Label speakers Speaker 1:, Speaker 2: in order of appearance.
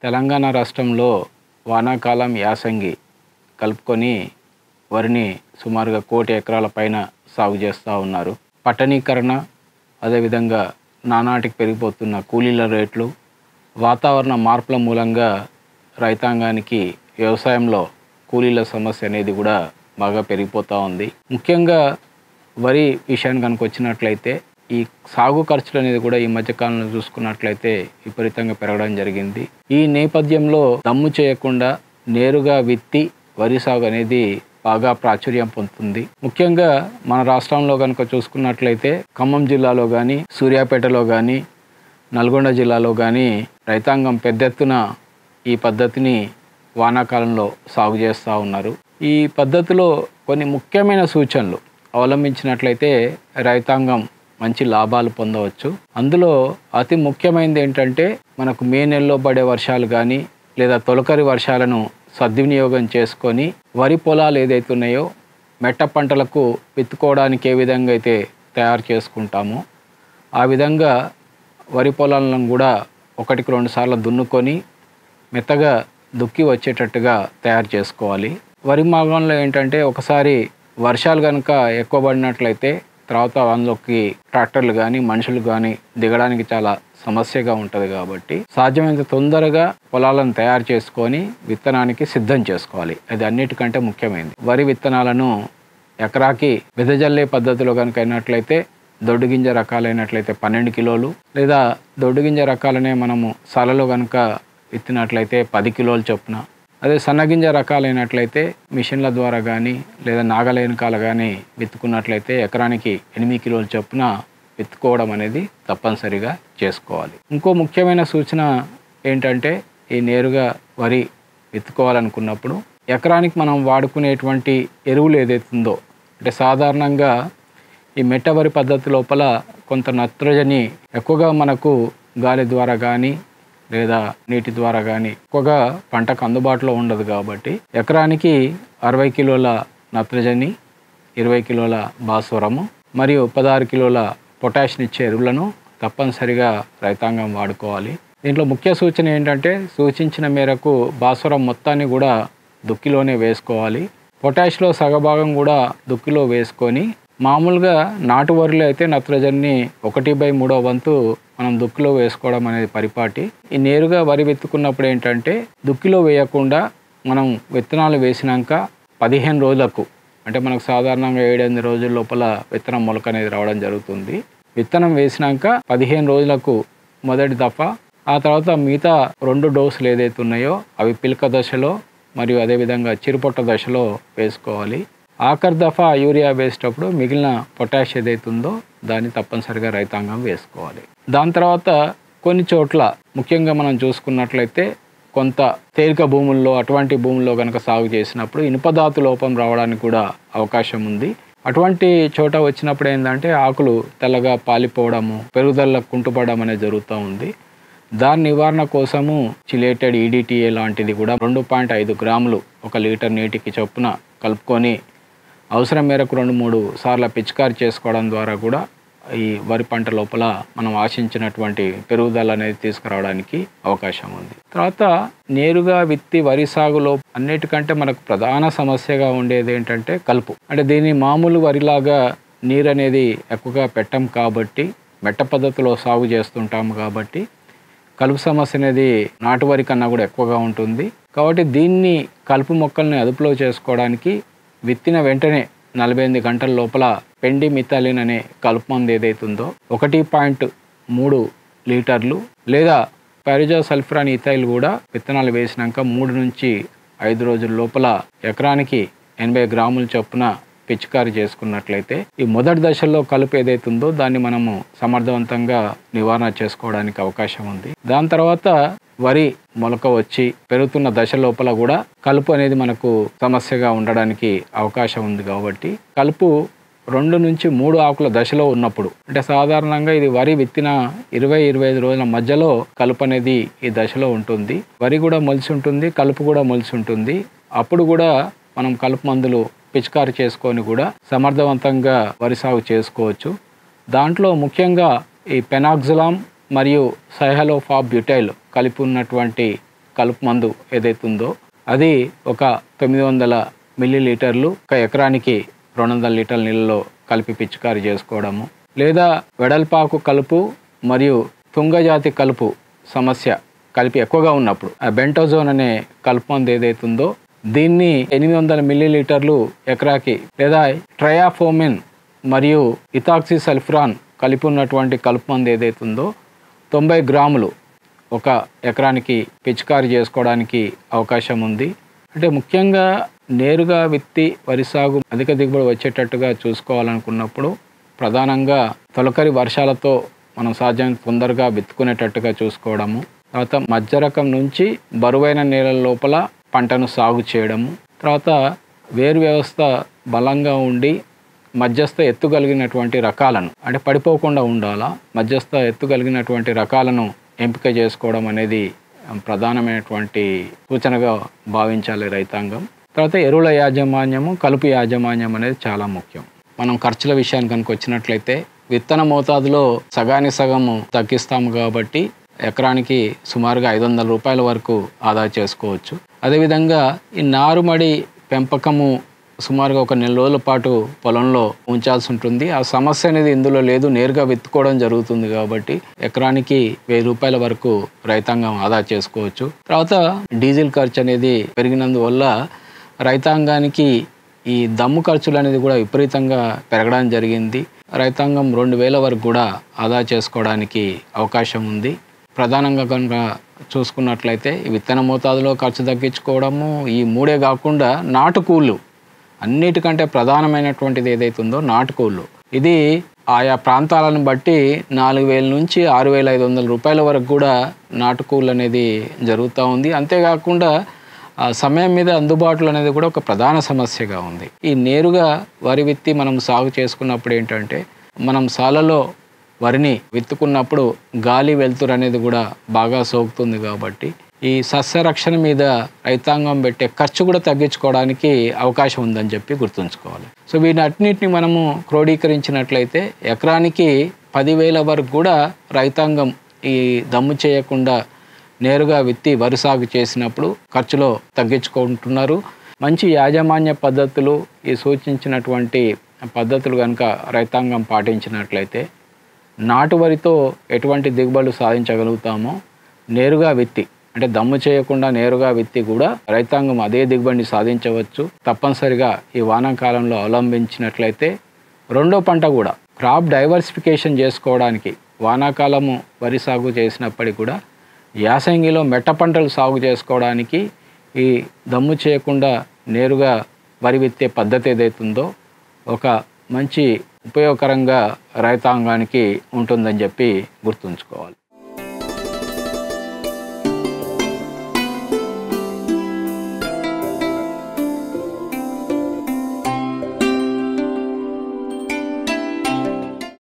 Speaker 1: తెలంగాణ రాష్ట్రంలో వానాకాలం యాసంగి కలుపుకొని వరిని సుమారుగా కోటి ఎకరాల పైన సాగు చేస్తూ ఉన్నారు పట్టణీకరణ అదేవిధంగా నానాటికి పెరిగిపోతున్న కూలీల రేట్లు వాతావరణ మార్పుల మూలంగా రైతాంగానికి వ్యవసాయంలో కూలీల సమస్య అనేది కూడా బాగా పెరిగిపోతూ ఉంది ముఖ్యంగా వరి విషయానికి కనుక వచ్చినట్లయితే ఈ సాగు ఖర్చులు అనేది కూడా ఈ మధ్యకాలంలో చూసుకున్నట్లయితే విపరీతంగా పెరగడం జరిగింది ఈ నేపథ్యంలో దమ్ము చేయకుండా నేరుగా విత్తి వరి సాగు అనేది బాగా ప్రాచుర్యం పొందుతుంది ముఖ్యంగా మన రాష్ట్రంలో కనుక చూసుకున్నట్లయితే ఖమ్మం జిల్లాలో కానీ సూర్యాపేటలో కానీ నల్గొండ జిల్లాలో కానీ రైతాంగం పెద్ద ఎత్తున ఈ పద్ధతిని వానాకాలంలో సాగు చేస్తూ ఉన్నారు ఈ పద్ధతిలో కొన్ని ముఖ్యమైన సూచనలు అవలంబించినట్లయితే రైతాంగం మంచి లాభాలు పొందవచ్చు అందులో అతి ముఖ్యమైనది ఏంటంటే మనకు మే నెలలో పడే వర్షాలు కానీ లేదా తొలకరి వర్షాలను సద్వినియోగం చేసుకొని వరి పొలాలు ఏదైతే ఉన్నాయో మెట్ట పంటలకు విత్తుకోవడానికి ఏ విధంగా అయితే తయారు చేసుకుంటామో ఆ విధంగా వరి పొలాలను కూడా ఒకటికి రెండు సార్లు దున్నుకొని మెత్తగా దుక్కి వచ్చేటట్టుగా తయారు చేసుకోవాలి వరి మాగంలో ఏంటంటే ఒకసారి వర్షాలు కనుక ఎక్కువ పడినట్లయితే తర్వాత అందులోకి ట్రాక్టర్లు కానీ మనుషులు కానీ దిగడానికి చాలా సమస్యగా ఉంటుంది కాబట్టి సాధ్యమైనంత తొందరగా పొలాలను తయారు చేసుకొని విత్తనానికి సిద్ధం చేసుకోవాలి అది అన్నిటికంటే ముఖ్యమైనది వరి విత్తనాలను ఎకరాకి వెదజల్లే పద్ధతిలో కనుక అయినట్లయితే దొడ్డు గింజ రకాలైనట్లయితే పన్నెండు కిలోలు లేదా దొడ్డు గింజ రకాలనే మనము సలలో కనుక విత్తినట్లయితే పది కిలోలు చొప్పున అదే సన్నగింజ రకాలైనట్లయితే మిషన్ల ద్వారా కానీ లేదా నాగలేనకాల కానీ విత్తుకున్నట్లయితే ఎకరానికి ఎనిమిది కిలోల చొప్పున విత్తుకోవడం అనేది తప్పనిసరిగా చేసుకోవాలి ఇంకో ముఖ్యమైన సూచన ఏంటంటే ఈ నేరుగా వరి విత్తుకోవాలనుకున్నప్పుడు ఎకరానికి మనం వాడుకునేటువంటి ఎరువులు ఏదైతుందో అంటే సాధారణంగా ఈ మెట్ట వరి పద్ధతి లోపల కొంత నత్రజని ఎక్కువగా మనకు గాలి ద్వారా కానీ లేదా నీటి ద్వారా కానీ ఎక్కువగా పంటకు అందుబాటులో ఉండదు కాబట్టి ఎకరానికి అరవై కిలోల నత్రజని ఇరవై కిలోల భాస్వరము మరియు పదహారు కిలోల పొటాషియం ఇచ్చే ఎరువులను తప్పనిసరిగా రైతాంగం వాడుకోవాలి దీంట్లో ముఖ్య సూచన ఏంటంటే సూచించిన మేరకు భాస్వరం మొత్తాన్ని కూడా దుక్కిలోనే వేసుకోవాలి పొటాష్లో సగభాగం కూడా దుక్కిలో వేసుకొని మామూలుగా నాటు వరిలో అయితే నత్రజన్ని ఒకటి బై మూడో వంతు మనం దుక్కిలో వేసుకోవడం అనేది పరిపాటి ఈ నేరుగా వరి విత్తుకున్నప్పుడు ఏంటంటే దుక్కిలో వేయకుండా మనం విత్తనాలు వేసినాక పదిహేను రోజులకు అంటే మనకు సాధారణంగా ఏడెనిమిది రోజుల లోపల విత్తనం మొలక అనేది రావడం జరుగుతుంది విత్తనం వేసినాక పదిహేను రోజులకు మొదటి దఫా ఆ తర్వాత మిగతా రెండు డోసులు ఏదైతే ఉన్నాయో అవి పిలక దశలో మరియు అదేవిధంగా చిరుపొట్ట దశలో వేసుకోవాలి ఆఖరి దఫా యూరియా వేసేటప్పుడు మిగిలిన పొటాష్ ఏదైతే ఉందో దాన్ని తప్పనిసరిగా రైతాంగం వేసుకోవాలి దాని తర్వాత కొన్ని చోట్ల ముఖ్యంగా మనం చూసుకున్నట్లయితే కొంత తేలిక భూముల్లో అటువంటి భూముల్లో కనుక సాగు చేసినప్పుడు ఇనుపధాతు లోపం రావడానికి కూడా అవకాశం ఉంది అటువంటి చోట వచ్చినప్పుడు ఏంటంటే ఆకులు తెల్లగా పాలిపోవడము పెరుగుదల కుంటుపడడం అనేది జరుగుతూ ఉంది దాని నివారణ కోసము చిలేటెడ్ ఈడిటిఏ లాంటిది కూడా రెండు పాయింట్ ఐదు గ్రాములు ఒక లీటర్ నీటికి చొప్పున కలుపుకొని అవసరం మేరకు రెండు మూడు సార్లు పిచికారి చేసుకోవడం ద్వారా కూడా ఈ వరి పంట లోపల మనం ఆశించినటువంటి పెరుగుదల అనేది తీసుకురావడానికి అవకాశం ఉంది తర్వాత నేరుగా విత్తి వరి సాగులో అన్నిటికంటే మనకు ప్రధాన సమస్యగా ఉండేది ఏంటంటే కలుపు అంటే దీన్ని మామూలు వరిలాగా నీరు అనేది ఎక్కువగా పెట్టం కాబట్టి మెట్ట పద్ధతిలో సాగు చేస్తుంటాము కాబట్టి కలుపు సమస్య అనేది నాటు వరి కన్నా కూడా ఎక్కువగా ఉంటుంది కాబట్టి దీన్ని కలుపు మొక్కల్ని అదుపులో చేసుకోవడానికి విత్తిన వెంటనే నలభై ఎనిమిది గంటల లోపల పెండి మిథాలిన్ అనే కలుపు మందు ఏదైతుందో ఒకటి పాయింట్ మూడు లీటర్లు లేదా పైరిజా సల్ఫరాన్ ఇథైల్ కూడా విత్తనాలు వేసినాక మూడు నుంచి ఐదు రోజుల లోపల ఎకరానికి ఎనభై గ్రాముల చొప్పున పిచికారి చేసుకున్నట్లయితే ఈ మొదటి దశలో కలుపు ఏదైతుందో దాన్ని మనము సమర్థవంతంగా నివారణ చేసుకోవడానికి అవకాశం ఉంది దాని తర్వాత వరి మొలక వచ్చి పెరుగుతున్న దశ లోపల కూడా కలుపు అనేది మనకు సమస్యగా ఉండడానికి అవకాశం ఉంది కాబట్టి కలుపు రెండు నుంచి మూడు ఆకుల దశలో ఉన్నప్పుడు అంటే సాధారణంగా ఇది వరి విత్తిన ఇరవై ఇరవై ఐదు రోజుల మధ్యలో కలుపు అనేది ఈ దశలో ఉంటుంది వరి కూడా మొలిసి ఉంటుంది కలుపు కూడా మొలిసి ఉంటుంది అప్పుడు కూడా మనం కలుపు మందులు పిచికారి చేసుకొని కూడా సమర్థవంతంగా వరి సాగు చేసుకోవచ్చు దాంట్లో ముఖ్యంగా ఈ పెనాక్సిలామ్ మరియు సైహలోఫాబ్ బ్యూటైల్ కలిపి ఉన్నటువంటి కలుపు మందు ఏదైతే ఉందో అది ఒక తొమ్మిది వందల మిల్లీ లీటర్లు ఒక ఎకరానికి రెండు వందల లీటర్ల నీళ్ళలో కలిపి పిచికారి చేసుకోవడము లేదా వెడల్పాకు కలుపు మరియు తుంగజాతి కలుపు సమస్య కలిపి ఎక్కువగా ఉన్నప్పుడు ఆ బెంటోజోన్ అనే కలుపు మందు ఏదైతే ఉందో దీన్ని ఎనిమిది వందల మిల్లీ లీటర్లు ఎకరాకి లేదా ట్రయాఫోమిన్ మరియు ఇథాక్సి సల్ఫ్రాన్ కలిపి ఉన్నటువంటి కలుపు మందు ఏదైతే ఉందో తొంభై గ్రాములు ఒక ఎకరానికి పిచికారి చేసుకోవడానికి అవకాశం ఉంది అంటే ముఖ్యంగా నేరుగా విత్తి వరి సాగు అధిక దిగుబడి వచ్చేటట్టుగా చూసుకోవాలనుకున్నప్పుడు ప్రధానంగా తొలకరి వర్షాలతో మనం సాధ్యం తొందరగా విత్తుకునేటట్టుగా చూసుకోవడము తర్వాత మధ్య రకం నుంచి బరువైన నేలల లోపల పంటను సాగు చేయడము తర్వాత వేరు వ్యవస్థ బలంగా ఉండి మధ్యస్థ ఎత్తు కలిగినటువంటి రకాలను అంటే పడిపోకుండా ఉండాలా మధ్యస్థ ఎత్తు కలిగినటువంటి రకాలను ఎంపిక చేసుకోవడం అనేది ప్రధానమైనటువంటి సూచనగా భావించాలి రైతాంగం తర్వాత ఎరువుల యాజమాన్యము కలుపు యాజమాన్యం అనేది చాలా ముఖ్యం మనం ఖర్చుల విషయానికి కనుక వచ్చినట్లయితే విత్తన మోతాదులో సగానికి సగము తగ్గిస్తాము కాబట్టి ఎకరానికి సుమారుగా ఐదు వందల రూపాయల వరకు ఆదా చేసుకోవచ్చు అదేవిధంగా ఈ నారుమడి పెంపకము సుమారుగా ఒక నెల రోజుల పాటు పొలంలో ఉంచాల్సి ఉంటుంది ఆ సమస్య అనేది ఇందులో లేదు నేరుగా విత్తుకోవడం జరుగుతుంది కాబట్టి ఎకరానికి వెయ్యి రూపాయల వరకు రైతాంగం ఆదా చేసుకోవచ్చు తర్వాత డీజిల్ ఖర్చు అనేది పెరిగినందువల్ల రైతాంగానికి ఈ దమ్ము ఖర్చులు అనేది కూడా విపరీతంగా పెరగడం జరిగింది రైతాంగం రెండు వేల వరకు కూడా ఆదా చేసుకోవడానికి అవకాశం ఉంది ప్రధానంగా కనుక చూసుకున్నట్లయితే ఈ విత్తన మోతాదులో ఖర్చు తగ్గించుకోవడము ఈ మూడే కాకుండా నాటుకూళ్ళు అన్నిటికంటే ప్రధానమైనటువంటిది ఏదైతే ఉందో నాటుకోళ్ళు ఇది ఆయా ప్రాంతాలను బట్టి నాలుగు వేల నుంచి ఆరు వేల ఐదు వందల రూపాయల వరకు కూడా నాటుకూళ్ళు అనేది జరుగుతూ ఉంది అంతేకాకుండా ఆ సమయం మీద అందుబాటులో అనేది కూడా ఒక ప్రధాన సమస్యగా ఉంది ఈ నేరుగా వరి విత్తి మనం సాగు చేసుకున్నప్పుడు ఏంటంటే మనం సాలలో వరిని విత్తుకున్నప్పుడు గాలి వెలుతురు అనేది కూడా బాగా సోకుతుంది కాబట్టి ఈ సస్యరక్షణ మీద రైతాంగం పెట్టే ఖర్చు కూడా తగ్గించుకోవడానికి అవకాశం ఉందని చెప్పి గుర్తుంచుకోవాలి సో వీటన్నిటిని మనము క్రోడీకరించినట్లయితే ఎకరానికి పదివేల వరకు కూడా రైతాంగం ఈ దమ్ము చేయకుండా నేరుగా విత్తి వరి సాగు చేసినప్పుడు ఖర్చులో తగ్గించుకుంటున్నారు మంచి యాజమాన్య పద్ధతులు ఈ సూచించినటువంటి పద్ధతులు కనుక రైతాంగం పాటించినట్లయితే నాటు వరితో ఎటువంటి దిగుబడులు సాధించగలుగుతామో నేరుగా విత్తి అంటే దమ్ము చేయకుండా నేరుగా విత్తి కూడా రైతాంగం అదే దిగుబడిని సాధించవచ్చు తప్పనిసరిగా ఈ వానాకాలంలో అవలంబించినట్లయితే రెండో పంట కూడా క్రాప్ డైవర్సిఫికేషన్ చేసుకోవడానికి వానాకాలము వరి సాగు చేసినప్పటికీ కూడా యాసంగిలో మెట్ట పంటలు సాగు చేసుకోవడానికి ఈ దమ్ము చేయకుండా నేరుగా వరి విత్తే పద్ధతి ఏదైతుందో ఒక మంచి ఉపయోగకరంగా రైతాంగానికి ఉంటుందని చెప్పి గుర్తుంచుకోవాలి